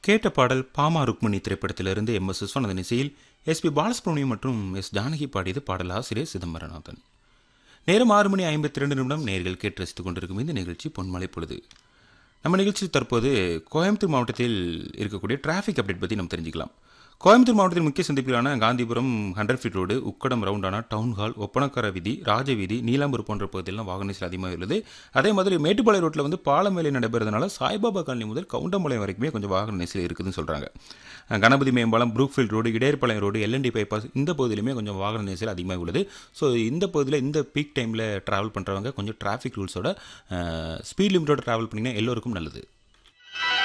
கேட்ட பாடல் பாமா ருக்மணி திரைப்படத்திலிருந்து எம் எஸ் விஸ்வநாதன் இசையில் எஸ் பி பாலசுப்ரமணியம் மற்றும் எஸ் ஜானகி பாடியது பாடல் ஆசிரியர் சிதம்பரநாதன் நேரம் ஆறு மணி ஐம்பத்தி ரெண்டு நிமிடம் நேர்கள் கேட்டு ரசித்துக் கொண்டிருக்கும் இந்த நிகழ்ச்சி பொன்மலை பொழுது நம்ம நிகழ்ச்சி தற்போது கோயம்புத்தூர் மாவட்டத்தில் இருக்கக்கூடிய டிராஃபிக் அப்டேட் பற்றி நம்ம தெரிஞ்சுக்கலாம் கோயம்புத்தூர் மாவட்டத்தில் முக்கிய சந்திப்பிலான Gandhipuram hundred feet road Ukkadam ரவுண்டானா டவுன் ஹால் ஒப்பனக்கார வீதி ராஜ வீதி நீலாம்பூர் போன்ற பகுதியெல்லாம் வாகன நெரிசல் அதிகமாக உள்ளது அதே மாதிரி மேட்டுப்பாளையம் ரோட்டில் வந்து பாலம் வேலை நடைபெறதுனால சாய்பாபா காலனி முதல் கவுண்டம்பாளையம் வரைக்குமே கொஞ்சம் வாகன நெரிசல் இருக்குதுன்னு சொல்கிறாங்க கணபதி மேம்பாலம் Brookefield road Idayarpalayam road L N T bypass இந்த பகுதியிலுமே கொஞ்சம் வாகன நெரிசல் அதிகமாக உள்ளது ஸோ இந்த பகுதியில் இந்த பீக் டைமில் ட்ராவல் பண்ணுறவங்க கொஞ்சம் டிராஃபிக் ரூல்ஸோட ஸ்பீட் லிமிட்டோட ட்ராவல் பண்ணிங்கன்னா எல்லோருக்கும் நல்லது